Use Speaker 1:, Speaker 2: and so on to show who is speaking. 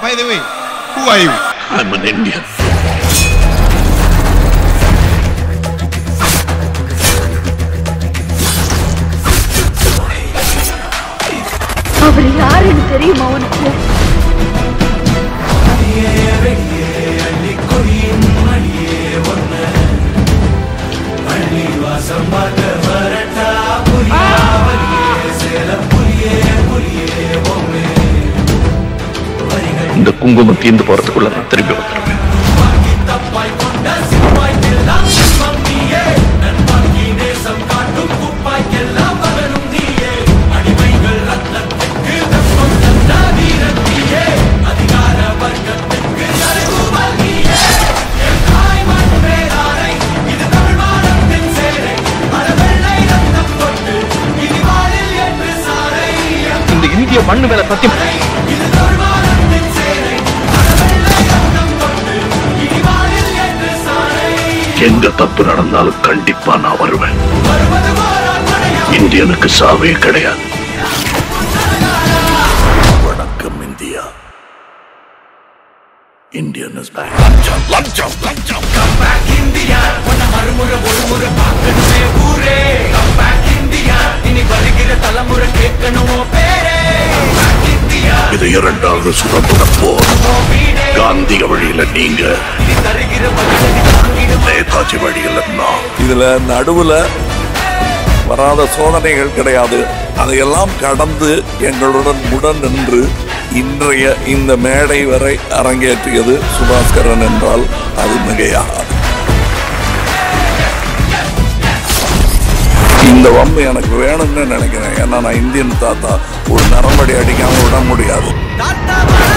Speaker 1: By the way, who are you?
Speaker 2: I'm an Indian.
Speaker 3: அவர் யாருன்னு தெரியுமா உனக்கு
Speaker 2: இந்த குங்குமம் தீர்ந்து போறதுக்குள்ள நான் திரும்பி வந்துடுவேன் இந்த இந்திய மண்ணு மேல சத்தியம் எங்க தப்பு நடந்தாலும் கண்டிப்பா நான் வருவேன் இந்தியனுக்கு சாவே கிடையாது வணக்கம் இந்தியா இந்தியன் இஸ் பேக் லஞ்சம் லஞ்சம் லஞ்சம் கம் பேக் இந்தியா உன்ன மறுமுறை ஒரு முறை பார்க்கணுமே ஊரே கம் பேக் இந்தியா இனி வருகிற தலைமுறை கேட்கணும் பேரே இது இரண்டாவது சுதந்திர போர் காந்திய வழியில நீங்க நேதாஜி வழியில நான்
Speaker 4: இதுல நடுவுல வராத சோதனைகள் கிடையாது அதையெல்லாம் கடந்து எங்களுடன் உடன் நின்று இன்றைய இந்த மேடை வரை அரங்கேற்றியது சுபாஸ்கரன் என்றால் அது மிகையாகாது இந்த வம்பு எனக்கு வேணும்னு நினைக்கிறேன் ஏன்னா நான் இந்தியன் தாத்தா ஒரு நரம்படி அடிக்காம விட முடியாது
Speaker 5: தாத்தா